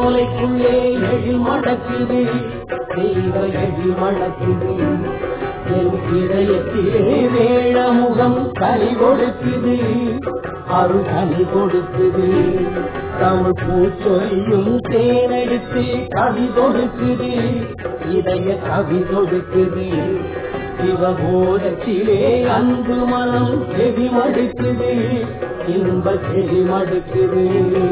சோலைக்குள்ளே எழில் மடக்குது தெய்வ எழில் மடக்குது என் இதயத்திலே வேழமுகம் கனி கொடுக்குது அருள் கனி கொடுக்குது தமிழ் பூச்சொலியும் தேனெடுத்து கவி கொடுக்குது இதய கவி கொடுக்குது சிவபோதத்திலே அன்பு மனம் செவி மடுக்குது இன்ப செவி மடுக்குது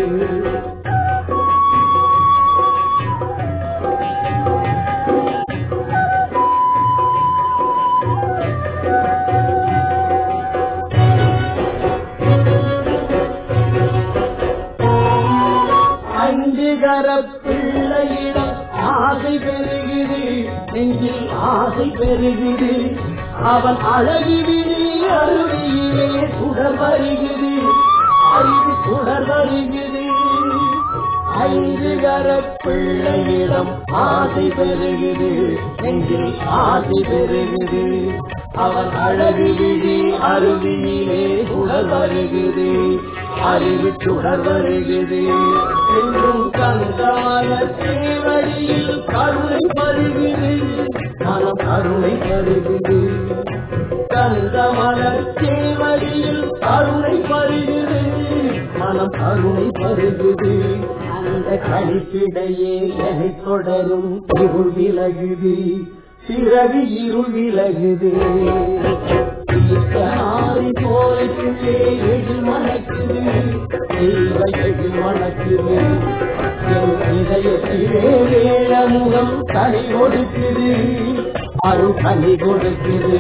அஞ்சுகர பிள்ளையிடம் ஆசை பெருகுது நெஞ்சில் ஆசை பெருகுது அவன் அழகு விழி அருவியிலே சுடர் வருகுது அறிவு சுடர் வருகுது ஐந்துகர பிள்ளையிடம் ஆசை பெருகுது நெஞ்சில் ஆசை பெருகுது அவன் அழகு விழி அருவியிலே சுடர் வருகுது அறிவு சுடர் வருகுது என்றும் கந்தமான சேவடியில் கருணை பருகுது மனம் கருணை பருகுது கந்தமல சேவடியில் கருணை பருகுது மனம் கருணை பருகுது அந்த கழிப்பிடையே எனை தொடரும் இருள் விலகுது பிறகு இருள் விலகுது ஆறி போலைக்குள்ளே எழில் மணக்குது தெய்வ எழில் மணக்குது என் இதயத்திலே வேளமுகம் கனி கொடுக்குது அருள் கனி கொடுக்குது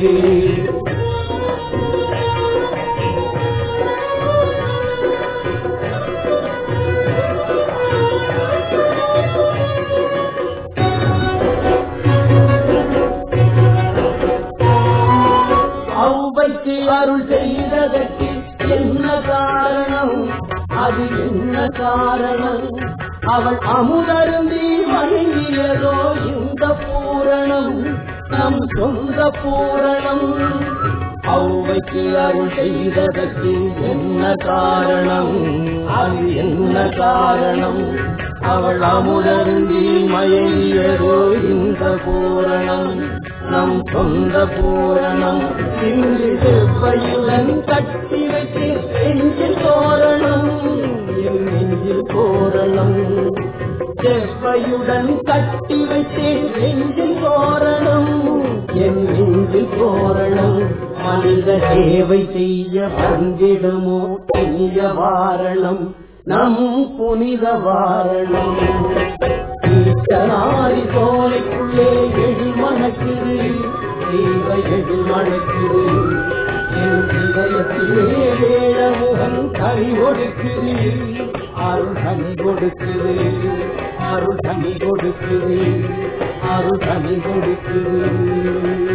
அவ்வைக்கு அருள் செய்ததற்கு என்ன காரணம் அது என்ன காரணம் அவள் அமுதருந்தி வழங்கியதோ இந்த பூரணம் நம் சொந்த பூரணம் அவ்வைக்கு அருள் செய்ததற்கு என்ன காரணம் அது என்ன காரணம் அவள் அமுதருந்தி மயங்கியதோ இந்த பூரணம் நம் சொந்த பூரணம் இன்று செவ்வையுடன் கட்டி வைத்து நெஞ்சில் தோரணம் என் நெஞ்சில் தோரணம் செவ்வையுடன் கட்டி வைத்தேன் நெஞ்சில் தோரணம் என் நெஞ்சில் தோரணம் மனித சேவை செய்ய வந்திடுமோ இனிய வாரணம் நம் புனித வாரணம் ஈட்டனாரி சோலைக்குள்ளே எழில் மணக்குது தெய்வ எழில் மணக்குது என் இதயத்திலே வேழமுகம் கனி கொடுக்குது அருள் கனி கொடுக்குது அருள் கனி கொடுக்குது அருள் கனி கொடுக்குது